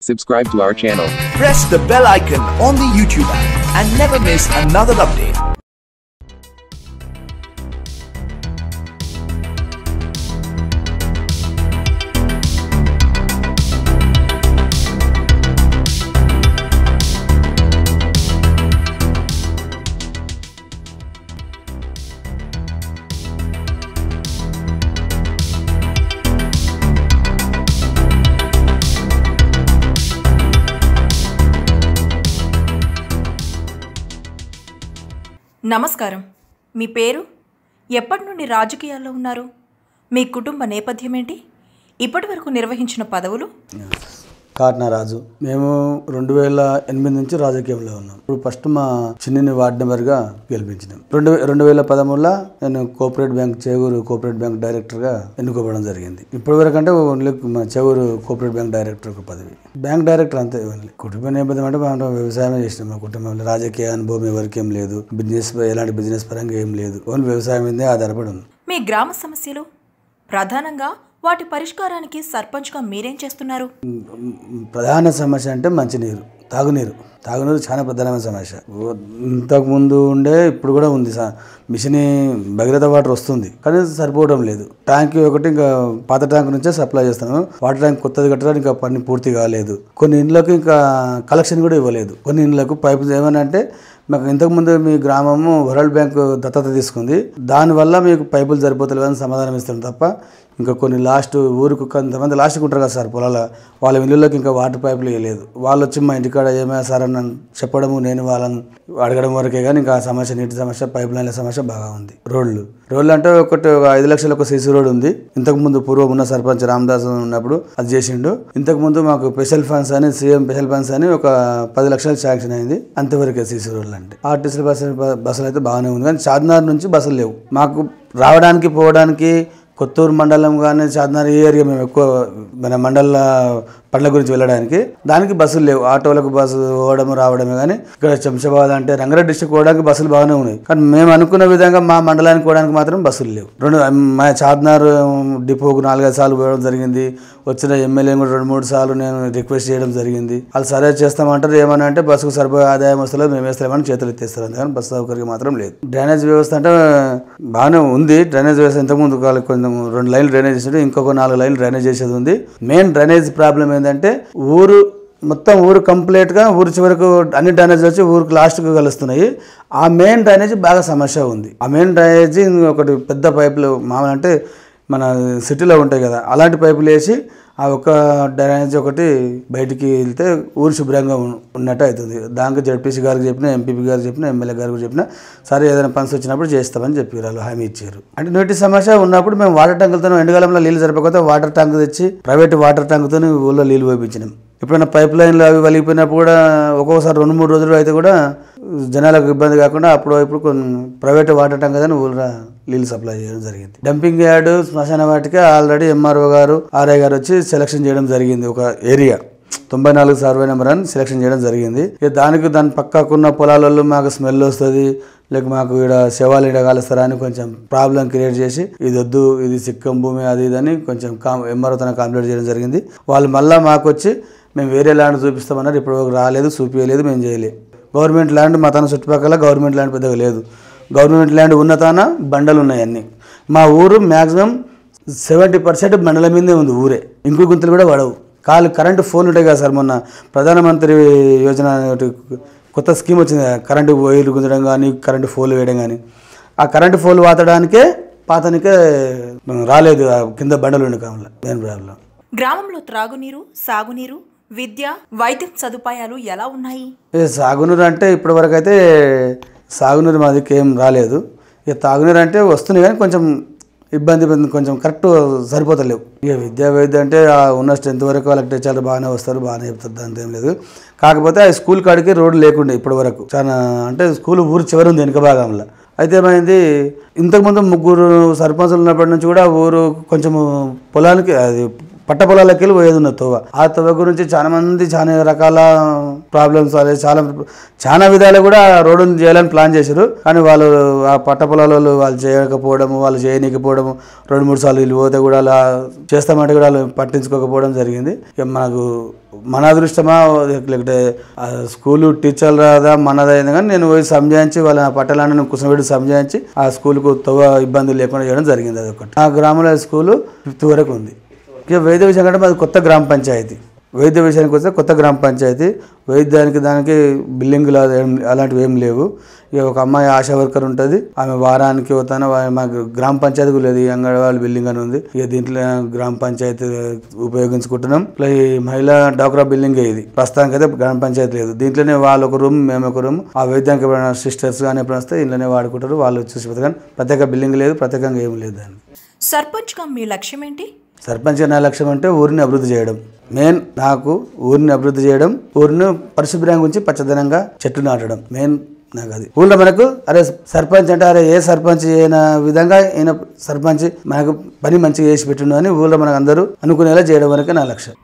Subscribe to our channel. press the bell icon on the YouTube app and never miss another update. నమస్కారం మీ పేరు ఎప్పటి నుండి రాజకీయాల్లో ఉన్నారు మీ కుటుంబ నేపథ్యం ఏంటి ఇప్పటి వరకు నిర్వహించిన పదవులు కాట్నా రాజు మేము రెండు వేల ఎనిమిది నుంచి రాజకీయంలో ఉన్నాం ఇప్పుడు ఫస్ట్ మా చిన్నని వార్డ్ మెంబర్గా గెలిపించినాం రెండు రెండు వేల పదమూడులో నేను cooperate bank Cheguru cooperate bank డైరెక్టర్గా ఎన్నుకోవడం జరిగింది ఇప్పటి వరకు అంటే ఓన్లీ మా చేగూరు కోఆపరేట్ బ్యాంక్ డైరెక్టర్ ఒక పదవి బ్యాంక్ డైరెక్టర్ అంతే ఓన్లీ కుటుంబ నేపథ్యం అంటే మనం వ్యవసాయమే చేసినాం మా కుటుంబంలో రాజకీయ అనుభవం ఎవరికి ఏం లేదు బిజినెస్ ఎలాంటి బిజినెస్ పరంగా ఏం లేదు ఓన్లీ వ్యవసాయం మీదే ఆధారపడి ఉంది మీ గ్రామ సమస్యలు ప్రధానంగా వాటి పరిష్కారానికి సర్పంచ్గా మీరేం చేస్తున్నారు ప్రధాన సమస్య అంటే మంచినీరు తాగునీరు తాగునీరు చాలా ప్రధానమైన సమస్య ఓ- ఇంతకు ముందు ఉండే ఇప్పుడు కూడా ఉంది సా- మిషన్ భగీరథ వాటర్ వస్తుంది కానీ సరిపోవడం లేదు ట్యాంక్ ఒకటి ఇంకా పాత ట్యాంక్ నుంచే సప్లై చేస్తాను వాటర్ ట్యాంక్ కొత్తది కట్టడానికి ఇంకా పని పూర్తి కాలేదు కొన్ని ఇండ్లకు ఇంకా కలెక్షన్ కూడా ఇవ్వలేదు కొన్ని ఇండ్లకు పైపు ఏమని అంటే మాకు ఇంతకుముందు మీ గ్రామము వరల్డ్ బ్యాంక్ దత్తత తీసుకుంది దానివల్ల మీకు పైపులు సరిపోతలేవు అని సమాధానం ఇస్తాం తప్ప ఇంకా కొన్ని లాస్ట్ ఊరికి కొంతమంది లాస్ట్కి ఉంటారు కదా సార్ పొలాల వాళ్ళ ఇళ్ళలోకి ఇంకా వాటర్ పైపులు వేయలేదు వాళ్ళు వచ్చి మా ఇంటికాడ ఏమైనా సార్ అని చెప్పడము నేను వాళ్ళని అడగడం వరకే కానీ ఇంకా ఆ సమస్య నీటి సమస్య పైప్ లైన్ల సమస్య బాగా ఉంది రోడ్లు రోడ్లు అంటే ఒకటి ఒక ఐదు లక్షల ఒక సీసీ రోడ్ ఉంది ఇంతకు ముందు పూర్వం ఉన్న సర్పంచ్ రామదాస్ ఉన్నప్పుడు అది చేసిండు ఇంతకు ముందు మాకు స్పెషల్ ఫండ్స్ అని సీఎం స్పెషల్ ఫండ్స్ అని ఒక పది లక్షలు శాంక్షన్ అయింది అంతవరకే సీసీ రోడ్లు అంటే ఆర్టీసీ బస్సు బస్సులు అయితే బాగానే ఉంది కానీ చార్మినార్ నుంచి బస్సులు లేవు మాకు రావడానికి పోవడానికి కొత్తూరు మండలం కానీ చార్మినార్ ఈ ఏరియా మేము ఎక్కువ మన మండల పండ్ల గురించి వెళ్ళడానికి దానికి బస్సులు లేవు ఆటోలకు బస్సు పోవడం రావడమే కానీ ఇక్కడ శంషాబాద్ అంటే రంగారెడ్డి డిస్టిక్ పోవడానికి బస్సులు బాగానే ఉన్నాయి కానీ మేము అనుకున్న విధంగా మా మండలానికి పోవడానికి మాత్రం బస్సులు లేవు రెండు మా చార్మినార్ డిపోకు నాలుగైదు సార్లు పోవడం జరిగింది వచ్చిన ఎమ్మెల్యే కూడా రెండు మూడు సార్లు నేను రిక్వెస్ట్ చేయడం జరిగింది వాళ్ళు సరే చేస్తామంటారు ఏమని అంటే బస్సుకు సరిపోయే ఆదాయం వస్తలేదు మేము వేస్తామని చేతులు ఎత్తేస్తారు అందుకని బస్సు సౌకర్యం మాత్రం లేదు డ్రైనేజ్ వ్యవస్థ అంటే బాగానే ఉంది డ్రైనేజ్ వ్యవస్థ ఇంతకుముందు కాదు కొంచెం రెండు లైన్లు డ్రైనేజ్ చేసాడు ఇంకొక నాలుగు లైన్లు డ్రైనేజ్ చేసేది ఉంది మెయిన్ డ్రైనేజ్ ప్రాబ్లం ఏంటంటే ఊరు మొత్తం ఊరు కంప్లీట్గా ఊరు చివరకు అన్ని డ్రైనేజ్ వచ్చి ఊరికి లాస్ట్కి కలుస్తున్నాయి ఆ మెయిన్ డ్రైనేజ్ బాగా సమస్య ఉంది ఆ మెయిన్ డ్రైనేజ్ ఒకటి పెద్ద పైపులు మామూలు అంటే మన సిటీలో ఉంటాయి కదా అలాంటి పైపులు వేసి ఆ ఒక్క డ్రైనేజ్ ఒకటి బయటికి వెళ్తే ఊరు శుభ్రంగా ఉన్- ఉన్నట్టు అవుతుంది దానికి జడ్పీసీ గారికి చెప్పిన ఎంపీపీ గారికి చెప్పిన ఎమ్మెల్యే గారికి చెప్పిన సరే ఏదైనా పని వచ్చినప్పుడు చేస్తామని చెప్పారు వాళ్ళు హామీ ఇచ్చారు అంటే నీటి సమస్య ఉన్నప్పుడు మేము వాటర్ ట్యాంకులతో ఎండాకాలంలో నీళ్ళు సరిపోతే వాటర్ ట్యాంక్ తెచ్చి ప్రైవేట్ వాటర్ ట్యాంకుతో ఊళ్ళో నీళ్ళు పోయించినాం ఎప్పుడైనా పైప్ లైన్లు అవి వలిగిపోయినప్పుడు కూడా ఒక్కొక్కసారి రెండు మూడు రోజులు అయితే కూడా జనాలకు ఇబ్బంది కాకుండా అప్పుడు ఇప్పుడు కొన్ని ప్రైవేట్ వాటర్ ట్యాంక్ అని ఊళ్ళో నీళ్ళు సప్లై చేయడం జరిగింది డంపింగ్ యార్డ్ శ్మశాన వాటికి ఆల్రెడీ ఎంఆర్ఓ గారు ఆర్ఐ గారు వచ్చి సెలక్షన్ చేయడం జరిగింది ఒక ఏరియా తొంభై నాలుగు సర్వే నెంబర్ అని సెలక్షన్ చేయడం జరిగింది ఇక దానికి దాని పక్కకున్న పొలాలలో మాకు స్మెల్ వస్తుంది లేక మాకు ఇక్కడ శవాలు ఇక్కడ కాలుస్తారా అని కొంచెం ప్రాబ్లం క్రియేట్ చేసి ఇది వద్దు ఇది సిక్కం భూమి అది ఇది అని కొంచెం కాం ఎంఆర్ఓ తన కంప్లైంట్ చేయడం జరిగింది వాళ్ళు మళ్ళీ మాకు వచ్చి మేము వేరే ల్యాండ్ చూపిస్తామన్నారు ఇప్పుడు రాలేదు చూపించలేదు మేము చేయలేదు గవర్నమెంట్ ల్యాండ్ మా తన చుట్టుపక్కల గవర్నమెంట్ ల్యాండ్ పెద్దగా లేదు గవర్నమెంట్ ల్యాండ్ ఉన్న తాన బండలు ఉన్నాయి అన్నీ మా ఊరు మ్యాక్సిమం సెవెంటీ పర్సెంట్ బండల మీదే ఉంది ఊరే ఇంకు గుంతలు కూడా పడవు కాలు కరెంటు ఫోన్లు ఉంటాయి కదా సార్ మొన్న ప్రధానమంత్రి యోజన ఒకటి కొత్త స్కీమ్ వచ్చింది కదా, కరెంటు వైర్లు గుంజడం కానీ కరెంటు ఫోన్లు వేయడం కానీ ఆ కరెంటు ఫోన్లు వాతడానికే పాతనికే రాలేదు ఆ కింద బండలు ఉండే కాలంలో మెయిన్ ప్రాబ్లం గ్రామంలో త్రాగునీరు సాగునీరు విద్య వైద్యం సదుపాయాలు ఎలా ఉన్నాయి ఏ సాగునీరు అంటే ఇప్పటి వరకు అయితే సాగునీరు మా దిక్కు ఏం రాలేదు ఇక తాగునీరు అంటే వస్తున్నాయి కానీ కొంచెం ఇబ్బంది ఇబ్బంది కొంచెం కరెక్ట్ సరిపోతలేవు ఇక విద్యా వైద్యం అంటే ఆ ఉన్న స్ట్రెంత్ వరకు వాళ్ళకి టీచర్లు బాగానే వస్తారు బాగానే చెప్తారు దాంతో ఏం లేదు కాకపోతే ఆ స్కూల్ కాడికి రోడ్డు లేకుండే ఇప్పటి వరకు చాలా అంటే స్కూల్ ఊరు చివరి ఉంది వెనుక భాగంలో అయితే ఏమైంది ఇంతకుముందు ముగ్గురు సర్పంచులు ఉన్నప్పటి నుంచి కూడా ఊరు కొంచెం పొలానికి అది పట్ట పొలాలకి వెళ్ళి పోయేది ఉన్న తోవ ఆ తోవ గురించి చాలా మంది చాలా రకాల ప్రాబ్లమ్స్ అదే చాలా చాలా విధాలు కూడా రోడ్డును చేయాలని ప్లాన్ చేశారు కానీ వాళ్ళు ఆ పట్ట పొలాలలో వాళ్ళు చేయకపోవడము వాళ్ళు చేయనీకపోవడము రెండు మూడు సార్లు వీళ్ళు పోతే కూడా అలా చేస్తామంటే కూడా వాళ్ళు పట్టించుకోకపోవడం జరిగింది ఇక మనకు మన అదృష్టమా లేకపోతే ఆ స్కూలు టీచర్లు రాదా మనదైంది కానీ నేను పోయి సంజాయించి వాళ్ళ పట్టణాన్ని కూర్చోబెట్టి సంజాయించి ఆ స్కూల్కు తవ్వ ఇబ్బందులు లేకుండా చేయడం జరిగింది అదొకటి ఆ గ్రామంలో స్కూలు ఫిఫ్త్ వరకు ఉంది ఇక వైద్య విషయం కంటే మాది కొత్త గ్రామ పంచాయతీ వైద్య విషయానికి వస్తే కొత్త గ్రామ పంచాయతీ వైద్యానికి దానికి బిల్డింగ్లు అది ఏం- అలాంటివి ఏం లేవు ఇక ఒక అమ్మాయి ఆశా వర్కర్ ఉంటుంది ఆమె వారానికి పోతాను మాకు గ్రామ పంచాయతీ కూడా లేదు ఈ అంగన్వాడీ బిల్డింగ్ అని ఉంది ఇక దీంట్లో గ్రామ పంచాయతీ ఉపయోగించుకుంటున్నాం ప్లస్ ఈ మహిళా డాక్రా బిల్డింగ్ ఇది ప్రస్తుతానికి అయితే గ్రామ పంచాయతీ లేదు దీంట్లోనే వాళ్ళు ఒక రూమ్ మేము ఒక రూమ్ ఆ వైద్యానికి ఎప్పుడైనా సిస్టర్స్ కానీ ఎప్పుడైనా వస్తే ఇంట్లోనే వాడుకుంటారు వాళ్ళు చూసి పోతారు కానీ ప్రత్యేక బిల్డింగ్ లేదు ప్రత్యేకంగా ఏం లేదు దానికి సర్పంచ్గా మీ లక్ష్యం ఏంటి సర్పంచ్ నా లక్ష్యం అంటే ఊరిని అభివృద్ధి చేయడం మెయిన్ నాకు ఊరిని అభివృద్ధి చేయడం ఊరిని పరిశుభ్రంగా ఉంచి పచ్చదనంగా చెట్లు నాటడం మెయిన్ నాకు అది ఊళ్ళో మనకు అరే సర్పంచ్ అంటే అరే ఏ సర్పంచ్ అయిన విధంగా ఈయన సర్పంచ్ మనకు పని మంచిగా చేసి పెట్టిండు అని ఊళ్ళో మనకు అందరూ అనుకునేలా చేయడం వరకే నా లక్ష్యం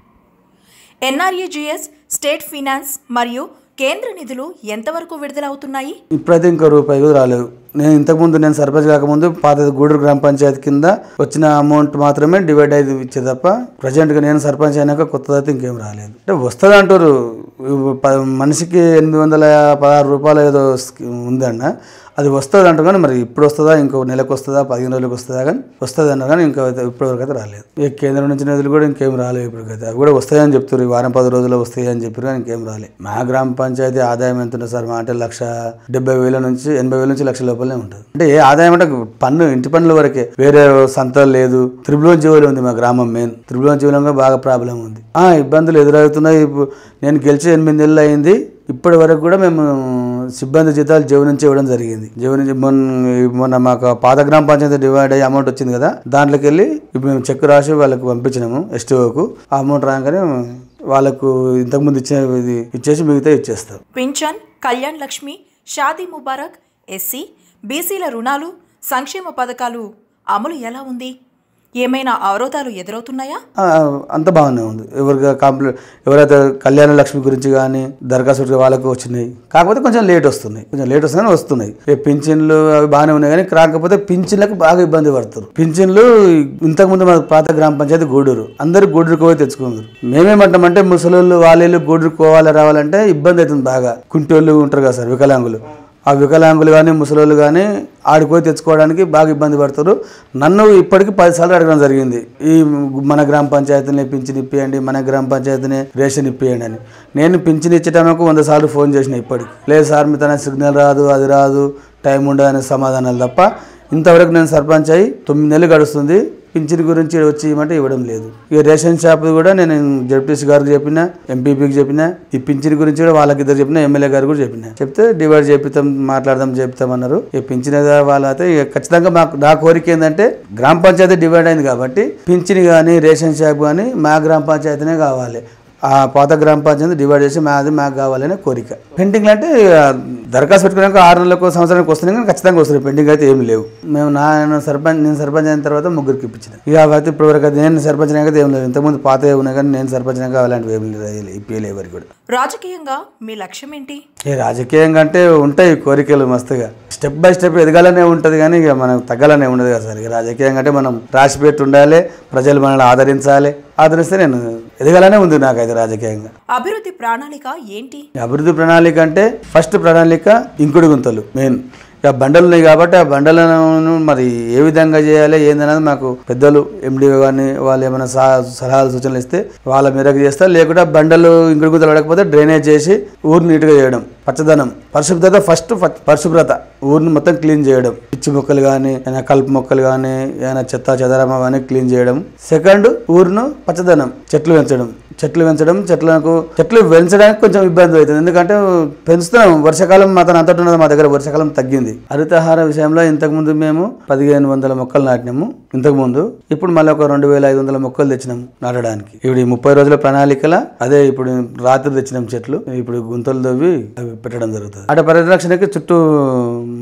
ఎన్ఆర్ఈజిఎస్ స్టేట్ ఫినాన్స్ మరియు కేంద్ర నిధులు ఎంతవరకు విడుదలవుతున్నాయి ఇప్పుడైతే ఇంకో రూపాయి కూడా రాలేదు నేను ఇంతకుముందు నేను సర్పంచ్ కాకముందు పాత గూడూరు గ్రామ పంచాయతీ కింద వచ్చిన అమౌంట్ మాత్రమే డివైడ్ అయ్యి ఇచ్చే తప్ప ప్రజెంట్గా నేను సర్పంచ్ అయినాక కొత్తదైతే ఇంకేం రాలేదు అంటే వస్తుంది అంటారు ఇవ్వ- ప- మనిషికి ఎనిమిది వందల పదహారు రూపాయలు ఏదో స్కీ- ఉందన్న అది వస్తుంది అంటారు కానీ మరి ఇప్పుడు వస్తుందా ఇంకో నెలకు వస్తుందా పదిహేను రోజులకు వస్తుందా కానీ వస్తుంది అన్నారు కానీ ఇంకా అయితే ఇప్పటివరకు అయితే రాలేదు ఈ కేంద్రం నుంచి నిధులు కూడా ఇంకేం రాలేదు ఇప్పటికైతే అవి కూడా వస్తాయని చెప్తారు ఈ వారం పది రోజుల్లో వస్తాయి అని చెప్పారు కానీ ఇంకేం రాలేదు మా గ్రామ పంచాయతీ ఆదాయం ఎంత ఉంటుంది సార్ మా అంటే లక్ష డెబ్బై వేల నుంచి ఎనభై వేల నుంచి లక్ష లోపలనే ఉంటుంది అంటే ఏ ఆదాయం అంటే పన్ను ఇంటి పన్నుల వరకే వేరే సంతలు లేదు త్రిభువన్ జీవులు ఉంది మా గ్రామం మెయిన్ త్రిభువన్ జీవులంగా బాగా ప్రాబ్లం ఉంది ఆ ఇబ్బందులు ఎదురవుతున్నాయి ఇప్పుడు నేను గెలిచి ఎనిమిది నెలలు అయింది ఇప్పటి వరకు కూడా మేము సిబ్బంది జీతాలు జీవ నుంచి ఇవ్వడం జరిగింది జీవ నుంచి మొన్న మొన్న మాకు పాత గ్రామ పంచాయతీ డివైడ్ అయ్యి అమౌంట్ వచ్చింది కదా దాంట్లోకి వెళ్ళి ఇప్పుడు మేము చెక్ రాసి వాళ్ళకి పంపించినాము ఎస్టీఓకు ఆ అమౌంట్ రాగానే వాళ్ళకు ఇంతకుముందు ఇచ్చిన ఇది ఇచ్చేసి మిగతా ఇచ్చేస్తారు పింఛన్ కళ్యాణ్ లక్ష్మి షాదీ ముబారక్ ఎస్సీ బీసీల రుణాలు సంక్షేమ పథకాలు అమలు ఎలా ఉంది ఏమైనా అవరోధాలు ఎదురవుతున్నాయా ఆ, అంత బాగానే ఉంది ఎవరికి కంప్లీట్ ఎవరైతే కళ్యాణ లక్ష్మి గురించి కానీ దరఖాస్తు వాళ్ళకు వచ్చినాయి కాకపోతే కొంచెం లేట్ వస్తున్నాయి కొంచెం లేట్ వస్తున్నాయి వస్తున్నాయి ఈ పింఛన్లు అవి బాగానే ఉన్నాయి కానీ కాకపోతే పింఛన్లకు బాగా ఇబ్బంది పడుతారు పింఛన్లు ఇంతకుముందు మా పాత గ్రామ పంచాయతీ గూడూరు అందరు గూడూరుకు పోయి తెచ్చుకున్నారు మేమేమంటామంటే ముసలోళ్ళు వాళ్ళు గూడూరుకు పోవాలి రావాలంటే ఇబ్బంది అవుతుంది బాగా కుంటోళ్ళు ఉంటారు కదా సార్ వికలాంగులు ఆ వికలాంగులు కానీ ముసలోళ్ళు కానీ ఆడిపోయి తెచ్చుకోవడానికి బాగా ఇబ్బంది పడతారు నన్ను ఇప్పటికి పదిసార్లు అడగడం జరిగింది ఈ మన గ్రామ పంచాయతీని పింఛన్ ఇప్పియండి మన గ్రామ పంచాయతీని రేషన్ ఇప్పియండి అని నేను పింఛన్ ఇచ్చేటప్పుడు వంద సార్లు ఫోన్ చేసిన ఇప్పటికి లేదు సార్ మీ తన సిగ్నల్ రాదు అది రాదు టైం ఉండదు అనే సమాధానాలు తప్ప ఇంతవరకు నేను సర్పంచ్ అయ్యి తొమ్మిది నెలలు గడుస్తుంది పింఛన్ గురించి వచ్చి ఇవ్వమంటే ఇవ్వడం లేదు ఇక రేషన్ షాప్ కూడా నేను జడ్పీసీ గారికి చెప్పిన ఎంపీపీకి చెప్పిన ఈ పింఛన్ గురించి కూడా వాళ్ళకి ఇద్దరు చెప్పిన ఎమ్మెల్యే గారు కూడా చెప్పిన చెప్తే డివైడ్ చేపిస్తాం మాట్లాడదాం చెప్తాం అన్నారు ఈ పింఛన్ వాళ్ళైతే ఇక ఖచ్చితంగా మాకు నా కోరిక ఏంటంటే గ్రామ పంచాయతీ డివైడ్ అయింది కాబట్టి పింఛన్ కానీ రేషన్ షాప్ కానీ మా గ్రామ పంచాయతీనే కావాలి ఆ పాత గ్రామ పంచాయతీ డివైడ్ చేసి మాది మాకు కావాలనే కోరిక పెండింగ్లు అంటే ఆ, దరఖాస్తు పెట్టుకున్నాక ఆరు నెలలకు సంవత్సరానికి వస్తున్నాయి కానీ ఖచ్చితంగా వస్తున్నాయి పెండింగ్ అయితే ఏం లేవు మేము నా నేను సర్పంచ్ నేను సర్పంచ్ అయిన తర్వాత ముగ్గురికి ఇప్పించిన ఇక అయితే ఇప్పుడు వరకు అయితే నేను సర్పంచ్ అయితే ఏం లేదు ఇంతకుముందు పాత ఉన్నాయి కానీ నేను సర్పంచ్ అయినాక అలాంటివి ఏం లేదు ఇప్పియలే ఎవరికి కూడా రాజకీయంగా మీ లక్ష్యం ఏంటి ఏ రాజకీయంగా అంటే ఉంటాయి కోరికలు మస్తుగా స్టెప్ బై స్టెప్ ఎదగాలనే ఉంటుంది కానీ ఇక మనం తగ్గాలనే ఉండదు కదా సార్ ఇక రాజకీయంగా అంటే మనం రాసి పెట్టి ఉండాలి ప్రజలు మనల్ని ఆదరించాలి ఆదరిస్తే నేను ఎదగాలనే ఉంది నాకైతే రాజకీయంగా అభివృద్ధి ప్రణాళిక ఏంటి ఈ అభివృద్ధి ప్రణాళిక అంటే ఫస్ట్ ప్రణాళిక ఇంకుడు గుంతలు మెయిన్ ఇక బండలు ఉన్నాయి కాబట్టి ఆ బండలను మరి ఏ విధంగా చేయాలి ఏందనేది మాకు పెద్దలు ఎండిఓ కానీ వాళ్ళు ఏమైనా సా- సలహాలు సూచనలు ఇస్తే వాళ్ళ మేరకు చేస్తారు లేకుంటే ఆ బండలు ఇంకుడు గుంతలు పడకపోతే డ్రైనేజ్ చేసి ఊరు నీట్గా చేయడం పచ్చదనం పరిశుభ్రత ఫస్ట్ పరిశుభ్రత ఊరిని మొత్తం క్లీన్ చేయడం పిచ్చి మొక్కలు కానీ ఏమైనా కలుపు మొక్కలు కానీ ఏమైనా చెత్త చెదరం అవన్నీ క్లీన్ చేయడం సెకండ్ ఊరును పచ్చదనం చెట్లు పెంచడం చెట్లు పెంచడం చెట్లకు చెట్లు పెంచడానికి కొంచెం ఇబ్బంది అవుతుంది ఎందుకంటే పెంచుతున్నాం వర్షాకాలం మాత్రం అంతటి ఉన్నది మా దగ్గర వర్షాకాలం తగ్గింది హరితహార విషయంలో ఇంతకుముందు మేము పదిహేను వందల మొక్కలు నాటినాము ఇంతకుముందు ఇప్పుడు మళ్ళీ ఒక రెండు వేల ఐదు వందల మొక్కలు తెచ్చినాము నాటడానికి ఇప్పుడు ఈ ముప్పై రోజుల ప్రణాళికల అదే ఇప్పుడు రాత్రి తెచ్చినాం చెట్లు ఇప్పుడు గుంతలు తవ్వి అవి పెట్టడం జరుగుతుంది అటు పరిరక్షణకి చుట్టూ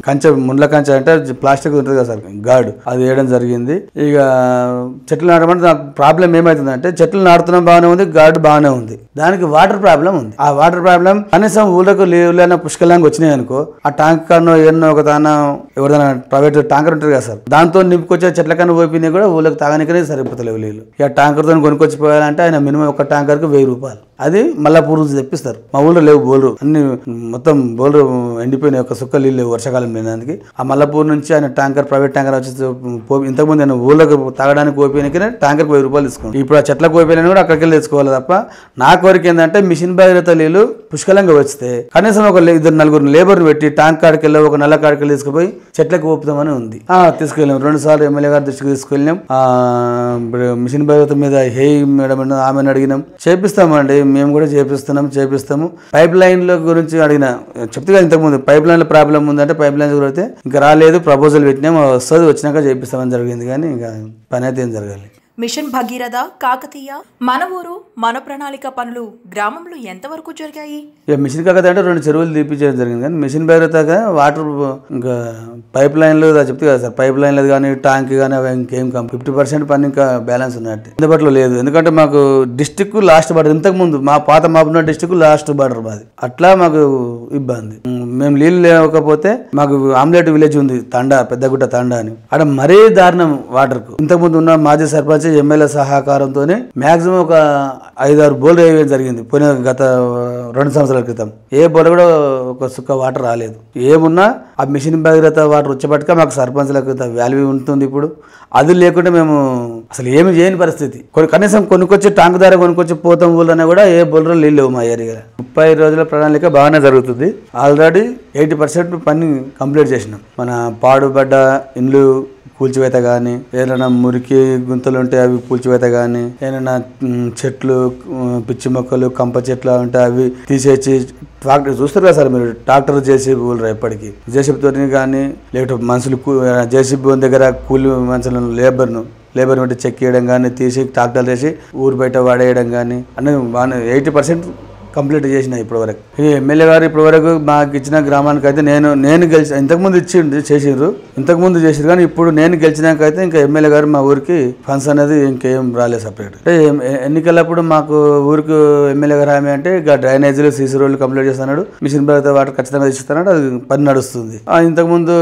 కంచె ముండ్ల కంచె అంటే ప్లాస్టిక్ ఉంటుంది కదా సార్ గాడ్ అది వేయడం జరిగింది ఇక చెట్లు నాటమంటే నాకు ప్రాబ్లం ఏమవుతుందంటే చెట్లు నాటుతున్నాం బాగానే ఉంది గాడ్ బాగానే ఉంది దానికి వాటర్ ప్రాబ్లం ఉంది ఆ వాటర్ ప్రాబ్లం కనీసం ఊళ్ళకు లేవులైనా పుష్కలంగా వచ్చినాయి అనుకో ఆ ట్యాంకర్ ఎన్నో ఒక దాన ఎవరిదైనా ప్రైవేట్ ట్యాంకర్ ఉంటుంది కదా సార్ దాంతో నింపుకొచ్చే చెట్ల కన్నా పోయినాయి కూడా ఊళ్ళకి తాగనికనే సరిపోతలేవు నీళ్ళు ఇక ట్యాంకర్తో కొనుక్కొచ్చి పోయాలంటే ఆయన మినిమం ఒక ట్యాంకర్కి వెయ్యి రూపాయలు అది మళ్ళా పూర్వం తెప్పిస్తారు మా ఊళ్ళో లేవు బోర్లు అన్ని మొత్తం బోర్లు ఎండిపోయినాయి ఒక సుక్క నీళ్ళు లేవు వర్షాకాలం లేనందుకు ఆ మల్లపూర్ నుంచి ఆయన ట్యాంకర్ ప్రైవేట్ ట్యాంకర్ వచ్చి పో- ఇంతకుముందు నేను ఊళ్ళోకి తాగడానికి పోయినాకనే ట్యాంకర్కి వెయ్యి రూపాయలు తీసుకోండి ఇప్పుడు ఆ చెట్లకు పోయిపోయినా కూడా అక్కడికి వెళ్ళి తెచ్చుకోవాలి తప్ప నా కోరిక ఏంటంటే మిషన్ భగీరథ నీళ్ళు పుష్కలంగా వస్తే కనీసం ఒక లే- ఇద్దరు నలుగురు లేబర్ని పెట్టి ట్యాంక్ కాడికి వెళ్ళి ఒక నల్ల కాడికి వెళ్ళి తీసుకుపోయి చెట్లకు ఊపుదామని ఉంది ఆ తీసుకెళ్ళాం రెండు సార్లు ఎమ్మెల్యే గారి దృష్టికి తీసుకెళ్ళాం ఆ ఇప్పుడు మిషన్ భగీరథ మీద హే మేడం అని ఆమెను అడిగినాం చేపిస్తామండి మేము కూడా చేపిస్తున్నాం చేపిస్తాము పైప్ లైన్ల గురించి అడిగిన చెప్తే కదా ఇంతకుముందు పైప్ లైన్ల ప్రాబ్లం ఉందంటే పైప్ లైన్స్ కూడా అయితే ఇంకా రాలేదు ప్రపోజల్ పెట్టినాం వస్తుంది వచ్చినాక చేపిస్తామని జరిగింది కానీ ఇంకా పని అయితే ఏం జరగాలి మిషన్ భగీరథ కాకతీయ మన ఊరు మన ప్రణాళిక పనులు గ్రామంలో ఎంతవరకు జరిగాయి ఇక మిషన్ కాకపోతే అంటే రెండు చెరువులు తీపించడం జరిగింది కానీ మిషన్ భగీరథగా వాటర్ ఇంకా పైప్ లైన్లు అది చెప్తే కదా సార్ పైప్ లైన్లు కానీ ట్యాంక్ కానీ అవి ఇంకేం కం ఫిఫ్టీ పర్సెంట్ పని ఇంకా బ్యాలెన్స్ ఉన్నట్టు అందుబాటులో లేదు ఎందుకంటే మాకు డిస్టిక్ లాస్ట్ బార్డర్ ఇంతకు ముందు మా పాత మాపున్న డిస్టిక్ లాస్ట్ బార్డర్ మాది అట్లా మాకు ఇబ్బంది ఉమ్, మేము నీళ్ళు లేకపోతే మాకు ఆమ్లెట్ విలేజ్ ఉంది తండా పెద్దగుట్ట తండా అని అక్కడ మరీ దారుణం వాటర్కు ఇంతకుముందు ఉన్న మాజీ సర్పంచ్ ఎమ్మెల్యే సహకారంతో మాక్సిమం ఒక ఐదారు బోర్లు వేయడం జరిగింది పోయిన గత రెండు సంవత్సరాల క్రితం ఏ బోర్డు కూడా ఒక సుక్క వాటర్ రాలేదు ఏమున్నా ఆ మిషన్ భగీరథ వాటర్ వచ్చేపట్టుగా మాకు సర్పంచ్లకు వాల్యూ ఉంటుంది ఇప్పుడు అది లేకుంటే మేము అసలు ఏమి చేయని పరిస్థితి కొన్ని కనీసం కొనుక్కొచ్చి ట్యాంక్ ద్వారా కొనుక్కొచ్చి పోతాం ఊళ్ళనే కూడా ఏ బోర్లు నీళ్ళు లేవు మా ఏరియా ముప్పై రోజుల ప్రణాళిక బాగానే జరుగుతుంది ఆల్రెడీ ఎయిటీ పర్సెంట్ పని కంప్లీట్ చేసినాం మన పాడుబడ్డ ఇండ్లు కూల్చివేత కానీ ఏదైనా మురికి గుంతలు ఉంటే అవి కూల్చివేత కానీ ఏదైనా మ్, చెట్లు మ్, పిచ్చి మొక్కలు కంప చెట్లు ఉంటే అవి తీసేసి ట్రాక్టర్ చూస్తారు కదా సార్ మీరు ట్రాక్టర్ జేసీబీ ఊళ్ళో ఎప్పటికీ జేసీబీతో కానీ లేకపోతే మనుషులు జేసీబీ దగ్గర కూలి మనుషులను లేబర్ను లేబర్ బట్టి చెక్ చేయడం కానీ తీసి ట్రాక్టర్ వేసి ఊరు బయట వాడేయడం కానీ అన్నీ బాగానే ఎయిటీ పర్సెంట్ కంప్లీట్ చేసిన ఇప్పటి వరకు ఈ ఎమ్మెల్యే గారు ఇప్పటి వరకు మాకు ఇచ్చిన గ్రామానికి అయితే నేను నేను గెలిచి ఇంతకుముందు ఇచ్చిండు చేసిండ్రు ఇంతకుముందు చేసిండ్రు కానీ ఇప్పుడు నేను గెలిచినాకైతే ఇంకా ఎమ్మెల్యే గారు మా ఊరికి ఫండ్స్ అనేది ఇంకేం రాలేదు సపరేట్ అంటే ఎం- ఎ- ఎన్నికలప్పుడు మాకు ఊరికి ఎమ్మెల్యే గారు హామీ అంటే ఇక డ్రైనేజీలు సీసీ రోడ్లు కంప్లీట్ చేస్తున్నాడు మిషన్ భద్రత వాటర్ ఖచ్చితంగా తెచ్చిస్తున్నాడు అది పని నడుస్తుంది ఆ, ఇంతకుముందు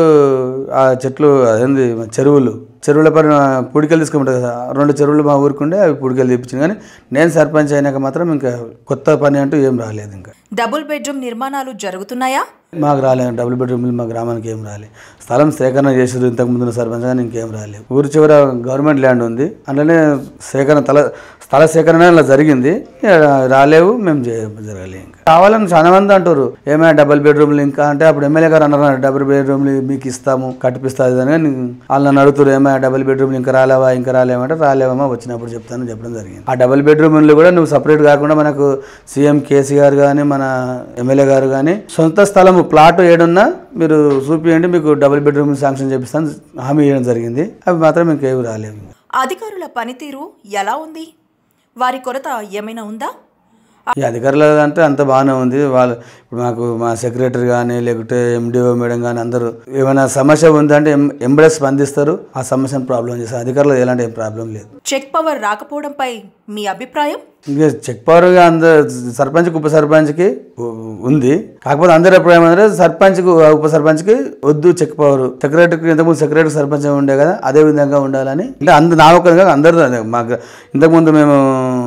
ఆ చెట్లు అదేంది చెరువులు చెరువుల పైన పుడికలు తీసుకుంటారు కదా రెండు చెరువులు మా ఊరికి ఉండే అవి పుడికలు తెప్పించింది కానీ నేను సర్పంచ్ అయినాక మాత్రం ఇంకా కొత్త పని అంటూ ఏం రాలేదు ఇంకా డబుల్ బెడ్రూమ్ నిర్మాణాలు జరుగుతున్నాయా మాకు రాలేదు డబుల్ బెడ్రూమ్ మా గ్రామానికి ఏం రాలేదు స్థలం సేకరణ చేసారు ఇంతకు ముందు సర్పంచ్ కానీ ఇంకేం రాలేదు ఊరి చివర గవర్నమెంట్ ల్యాండ్ ఉంది అందులోనే సేకరణ తల స్థల సేకరణ ఇలా జరిగింది ఇక రాలేవు మేము చే- జరగలేదు ఇంకా కావాలని చాలా మంది అంటారు ఏమైనా డబుల్ బెడ్రూమ్లు ఇంకా అంటే అప్పుడు ఎమ్మెల్యే గారు అన్నారు డబుల్ బెడ్రూమ్లు మీకు ఇస్తాము కట్టిపిస్తుంది అని కానీ వాళ్ళు నన్ను అడుగుతారు ఏమైనా డబుల్ బెడ్రూమ్లు ఇంకా రాలేవా ఇంకా రాలేమంటే రాలేవమ్మా వచ్చినప్పుడు చెప్తాను చెప్పడం జరిగింది ఆ డబుల్ బెడ్రూమ్లు కూడా నువ్వు సపరేట్ కాకుండా మనకు సీఎం కేసీఆర్ కానీ మన ఎమ్మెల్యే గారు కానీ సొంత స్థలము ప్లాట్ ఏడున్నా మీరు చూపియండి మీకు డబుల్ బెడ్రూమ్ శాంక్షన్ చేపిస్తాను హామీ ఇవ్వడం జరిగింది అవి మాత్రం ఇంకేవి రాలేవు అధికారుల పనితీరు ఎలా ఉంది వారి కొరత ఏమైనా ఉందా ఈ అధికారులు అంటే అంత బాగానే ఉంది వాళ్ళు ఇప్పుడు మాకు మా సెక్రటరీ కానీ లేకుంటే ఎండిఓ మేడం కానీ అందరూ ఏమైనా సమస్య ఉందంటే ఎం ఎంబడే స్పందిస్తారు ఆ సమస్యను ప్రాబ్లం చేస్తారు అధికారులు ఎలాంటి ఏం ప్రాబ్లం లేదు చెక్ పవర్ రాకపోవడంపై మీ అభిప్రాయం ఇంకా చెక్ పవర్ అందరు సర్పంచ్కి ఉప సర్పంచ్కి ఉ- ఉంది కాకపోతే అందరి అభిప్రాయం ఏంటంటే సర్పంచ్కి ఉప సర్పంచ్కి వద్దు చెక్ పవర్ సెక్రటరీకి ఇంతకుముందు సెక్రటరీ సర్పంచ్ ఉండే కదా అదే విధంగా ఉండాలని అంటే అందరు నా ఒక్కరిగా అందరూ అదే మాకు ఇంతకుముందు మేము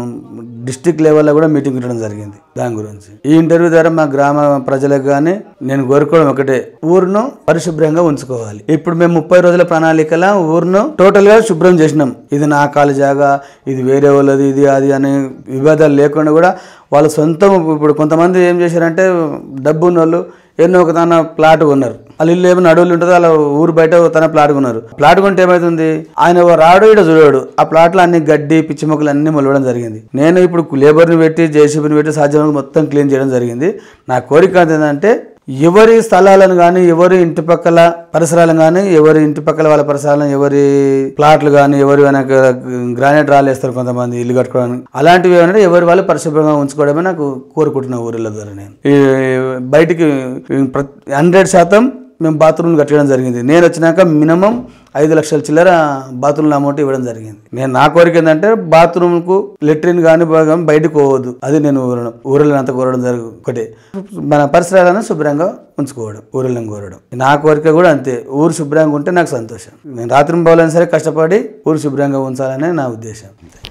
డిస్టిక్ లెవెల్లో కూడా మీటింగ్ పెట్టడం జరిగింది దాని గురించి ఈ ఇంటర్వ్యూ ద్వారా మా గ్రామ ప్రజలకు కానీ నేను కోరుకోవడం ఒకటే ఊరును పరిశుభ్రంగా ఉంచుకోవాలి ఇప్పుడు మేము ముప్పై రోజుల ప్రణాళికల ఊరును టోటల్ గా శుభ్రం చేసినాం ఇది నా కాలు జాగా ఇది వేరే వాళ్ళది ఇది అది అనే వివాదాలు లేకుండా కూడా వాళ్ళ సొంతం ఇప్పుడు కొంతమంది ఏం చేశారంటే డబ్బు ఉన్న వాళ్ళు ఎన్నో ఒక తన ప్లాట్ కొన్నారు వాళ్ళ ఇల్లు ఏమైనా అడవులు ఉంటుందో వాళ్ళ ఊరు బయట తన ప్లాట్ కొన్నారు ప్లాట్ కొంటే ఏమవుతుంది ఆయన ఓ రాడు ఇక్కడ చూడాడు ఆ ప్లాట్లో అన్ని గడ్డి పిచ్చి మొక్కలు అన్ని మొలవడం జరిగింది నేను ఇప్పుడు లేబర్ని పెట్టి జేసీబీని పెట్టి సాధ్యమైన మొత్తం క్లీన్ చేయడం జరిగింది నా కోరిక ఏంటంటే ఎవరి స్థలాలను కానీ ఎవరి ఇంటి పక్కల పరిసరాలను కానీ ఎవరి ఇంటి పక్కల వాళ్ళ పరిసరాలను ఎవరి ప్లాట్లు కానీ ఎవరి వెనక గ్రానైట్ రాళ్ళు వేస్తారు కొంతమంది ఇల్లు కట్టుకోవడానికి అలాంటివి ఏమంటే ఎవరి వాళ్ళు పరిశుభ్రంగా ఉంచుకోవడమే నాకు కోరుకుంటున్న ఊరిలో ద్వారా నేను ఈ బయటికి హండ్రెడ్ శాతం మేము బాత్రూమ్లు కట్టడం జరిగింది నేను వచ్చినాక మినిమం ఐదు లక్షల చిల్లర బాత్రూమ్ల అమౌంట్ ఇవ్వడం జరిగింది నేను నా కోరిక ఏంటంటే బాత్రూమ్కు లెట్రిన్ కానీ భాగం బయటకు పోవద్దు అది నేను ఊరడం ఊరలో అంత కోరడం జరుగు ఒకటే మన పరిసరాలను శుభ్రంగా ఉంచుకోవడం ఊరలను కోరడం నా కోరిక కూడా అంతే ఊరు శుభ్రంగా ఉంటే నాకు సంతోషం నేను రాత్రి పోవాలని సరే కష్టపడి ఊరు శుభ్రంగా ఉంచాలనే నా ఉద్దేశం